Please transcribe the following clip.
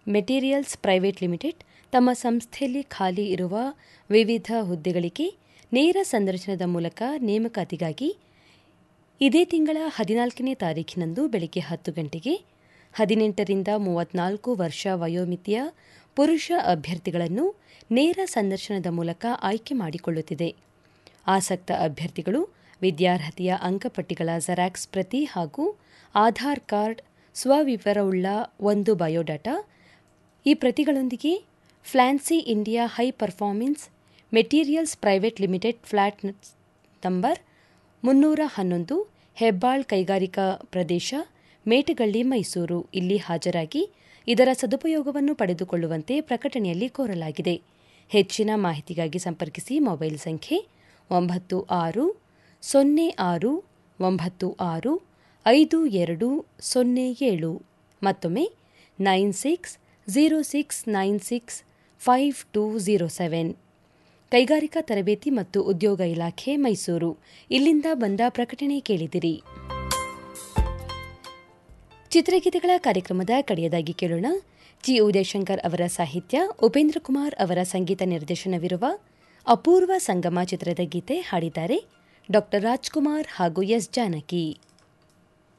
materials private limited ತಮ್ಮ ಸಂಸ್ಥೆಯಲ್ಲಿ ಖಾಲಿ ಇರುವ ವಿವಿಧ ಹುದ್ದೆಗಳಿಗೆ ನೇರ ಸಂದರ್ಶನದ ಮೂಲಕ ನೇಮಕಾತಿಗಾಗಿ ಇದೇ ತಿಂಗಳ ಹದಿನಾಲ್ಕನೇ ತಾರೀಖಿನಂದು ಬೆಳಗ್ಗೆ ಹತ್ತು ಗಂಟೆಗೆ ಹದಿನೆಂಟರಿಂದ ಮೂವತ್ನಾಲ್ಕು ವರ್ಷ ವಯೋಮಿತಿಯ ಪುರುಷ ಅಭ್ಯರ್ಥಿಗಳನ್ನು ನೇರ ಸಂದರ್ಶನದ ಮೂಲಕ ಆಯ್ಕೆ ಮಾಡಿಕೊಳ್ಳುತ್ತಿದೆ ಆಸಕ್ತ ಅಭ್ಯರ್ಥಿಗಳು ವಿದ್ಯಾರ್ಹತೆಯ ಅಂಕಪಟ್ಟಿಗಳ ಜೆರಾಕ್ಸ್ ಪ್ರತಿ ಹಾಗೂ ಆಧಾರ್ ಕಾರ್ಡ್ ಸ್ವವಿವರವುಳ್ಳ ಒಂದು ಬಯೋಡಾಟಾ ಈ ಪ್ರತಿಗಳೊಂದಿಗೆ ಫ್ಲಾನ್ಸಿ India high performance materials private limited flat number ಮುನ್ನೂರ ಹನ್ನೊಂದು ಹೆಬ್ಬಾಳ್ ಕೈಗಾರಿಕಾ ಪ್ರದೇಶ ಮೇಟಗಳ್ಳಿ ಮೈಸೂರು ಇಲ್ಲಿ ಹಾಜರಾಗಿ ಇದರ ಸದುಪಯೋಗವನ್ನು ಪಡೆದುಕೊಳ್ಳುವಂತೆ ಪ್ರಕಟಣೆಯಲ್ಲಿ ಕೋರಲಾಗಿದೆ ಹೆಚ್ಚಿನ ಮಾಹಿತಿಗಾಗಿ ಸಂಪರ್ಕಿಸಿ ಮೊಬೈಲ್ ಸಂಖ್ಯೆ ಒಂಬತ್ತು ಆರು ಸೊನ್ನೆ ಆರು ಒಂಬತ್ತು ಆರು ಐದು ಎರಡು ಸೊನ್ನೆ ಏಳು ಮತ್ತೊಮ್ಮೆ nine six zero six nine six five two zero seven ಕೈಗಾರಿಕಾ ತರಬೇತಿ ಮತ್ತು ಉದ್ಯೋಗ ಇಲಾಖೆ ಮೈಸೂರು ಇಲ್ಲಿಂದ ಬಂದ ಪ್ರಕಟಣೆ ಕೇಳಿದಿರಿ ಚಿತ್ರಗೀತೆಗಳ ಕಾರ್ಯಕ್ರಮದ ಕಡೆಯದಾಗಿ ಕೇಳೋಣ ಜಿ ಉದಯಶಂಕರ್ ಅವರ ಸಾಹಿತ್ಯ ಉಪೇಂದ್ರ ಕುಮಾರ್ ಅವರ ಸಂಗೀತ ನಿರ್ದೇಶನವಿರುವ ಅಪೂರ್ವ ಸಂಗಮ ಚಿತ್ರದ ಗೀತೆ ಹಾಡಿದ್ದಾರೆ ಡಾ ರಾಜ್ಕುಮಾರ್ ಹಾಗೂ ಎಸ್ ಜಾನಕಿ